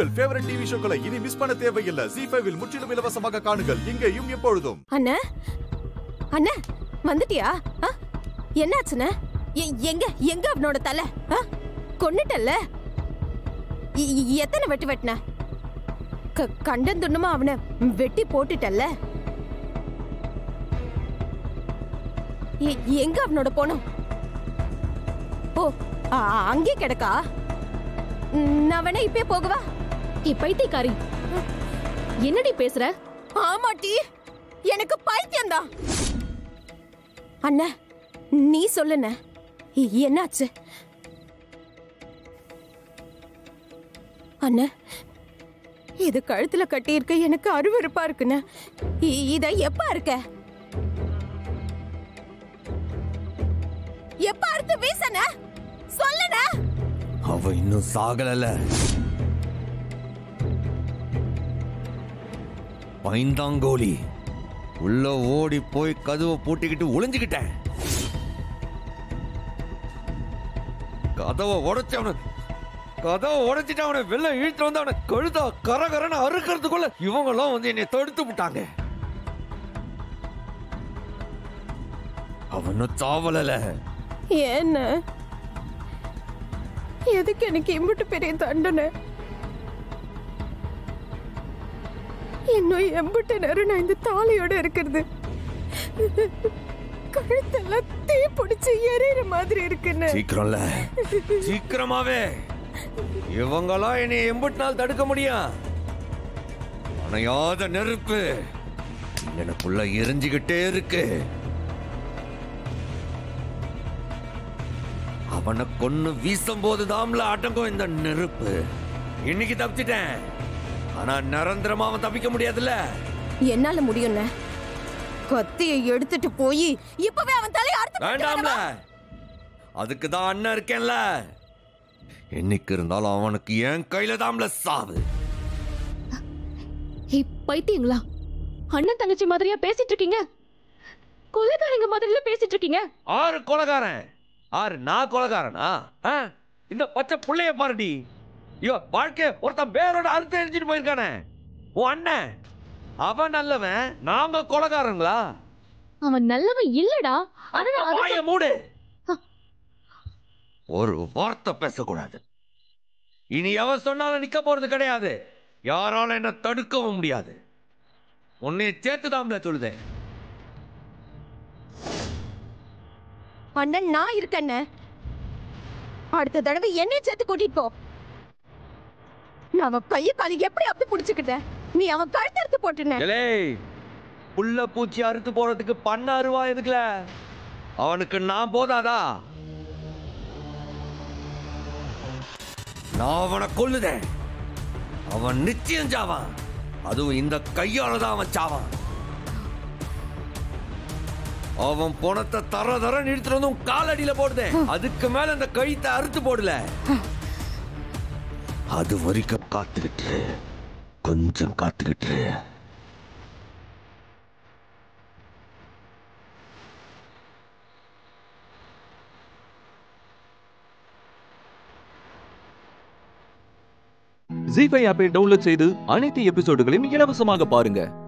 உங்கள் favourite TV ஷோக்களை இனி miss பண்ண தேவையில்லை ஜி ஃபைவில் முற்றிலும் இலவசமாக காணுங்கள் இங்கேயும் எப்பொழுதும் அண்ணா அண்ணா வந்துட்டியா ஆ? என்னாச்சுண்ணே எ- எங்க எங்க அவனோட தலை ஆ? கொன்னுட்டல்ல இ- இ- எத்தனை வெட்டு வெட்டின க- கண்டன் துண்டமா அவனை வெட்டி போட்டுட்டல்ல எ- எங்க அவனோட போனோம் ஓ அ- அங்கே கிடக்கா நான் வேணா இப்பே போகவா ஏ பைத்தியக்காரி என்னடி பேசுற ஆமாட்டி எனக்கு பைத்தியம்தான் அண்ணா நீ சொல்லுன என்னாச்சு அண்ணா இது கழுத்துல கட்டியிருக்க எனக்கு அருவருப்பா இருக்குண்ணே இ- இத எப்ப இருக்க எப்ப அறுத்து வீசன சொல்லுன அவ இன்னும் சாகலல பைந்தாங்கோலி உள்ள ஓடி போய் கதவை பூட்டிக்கிட்டு ஒளிஞ்சுக்கிட்டேன் கதவை உடைச்சு அவனை கதவை உடைச்சிட்டு அவனை வெளில இழுத்து வந்து அவனை கழுதா கரகரன்னு அறுக்கிறதுக்குள்ள இவங்களும் வந்து என்னை தடுத்து விட்டாங்க அவனும் சாவலல என்ன எதுக்கு எனக்கு இம்புட்டு பெரிய தண்டனை இன்னும் எம்புட்டு நேரம் நான் இந்த தாலியோட இருக்கிறது கழுத்தெல்லாம் தீ பிடிச்சு எரியற மாதிரி இருக்குன்னு சீக்கிரம்ல சீக்கிரமாவே இவங்களாம் என்னை எம்பட்டு நாள் தடுக்க முடியும் அணையாத நெருப்பு எனக்குள்ள எரிஞ்சுக்கிட்டே இருக்கு அவனை கொன்னு வீசும் போது தாம்ல அடங்கும் இந்த நெருப்பு இன்னைக்கு தப்பிச்சிட்டேன் ஆனா நிரந்தரமா அவன் தப்பிக்க முடியாதுல்ல என்னால முடியும்ண்ணே கத்தியை எடுத்துட்டு போய் இப்பவே அவன் தலையை அறுத்து வேண்டாம்ல அதுக்கு தான் அண்ணன் இருக்கேன்ல என்னைக்கு இருந்தாலும் அவனுக்கு என் கையில தான்ல சாவு ஏய் பைத்தியங்களா அண்ணன் தங்கச்சி மாதிரியா பேசிட்டு இருக்கீங்க கொலைகாரங்க மாதிரில பேசிட்டு இருக்கீங்க ஆறு கொலகாரன் ஆறு நான் கொலகாரனா ஆ? இந்த பச்சை புள்ளைய பாருடி ஐயோ வாழ்க்கை ஒருத்தன் பேரோட அறுத்து எரிஞ்சிட்டு போயிருக்கானே உன் அண்ணன் அவன் நல்லவன் நாங்க கொலகாரங்களா அவன் நல்லவன் இல்லடா ஆனா அது- வாய மூடு ஒரு வார்த்தை பேசக்கூடாது இனி எவன் சொன்னாலும் நிக்க போறது கிடையாது யாரால என்ன தடுக்கவும் முடியாது உன்னை சேர்த்துதாம்ல சொல்லுதேன் அண்ணன் நான் இருக்கேன்னு அடுத்த தடவை என்னை சேர்த்து கூட்டிட்டு போ நான் அவன் கையை காலி எப்படி அப்படி புடிச்சுக்கிட்டேன் நீ அவன் கழுத்து எடுத்து போட்டுன எலே புள்ள பூச்சி அறுத்து போறதுக்கு பண்ண அருவா எதுக்குல அவனுக்கு நான் போதாதா நான் அவனை கொல்லுதேன் அவன் நிச்சயம் சாவான் அதுவும் இந்த கையால தான் அவன் சாவான் அவன் பணத்தை தர தர நிறுத்துட்டு வந்து உன் காலடியில போடுதேன் அதுக்கு மேல அந்த கழுத்தை அறுத்து போடல அது வரைக்கும் காத்துக்கிட்டு இரு. கொஞ்சம் காத்துக்கிட்டு இரு. ஜி ஃபைவ் ஆப்பை டவுன்லோட் செய்து அனைத்து எபிசோடுகளையும் இலவசமாக பாருங்க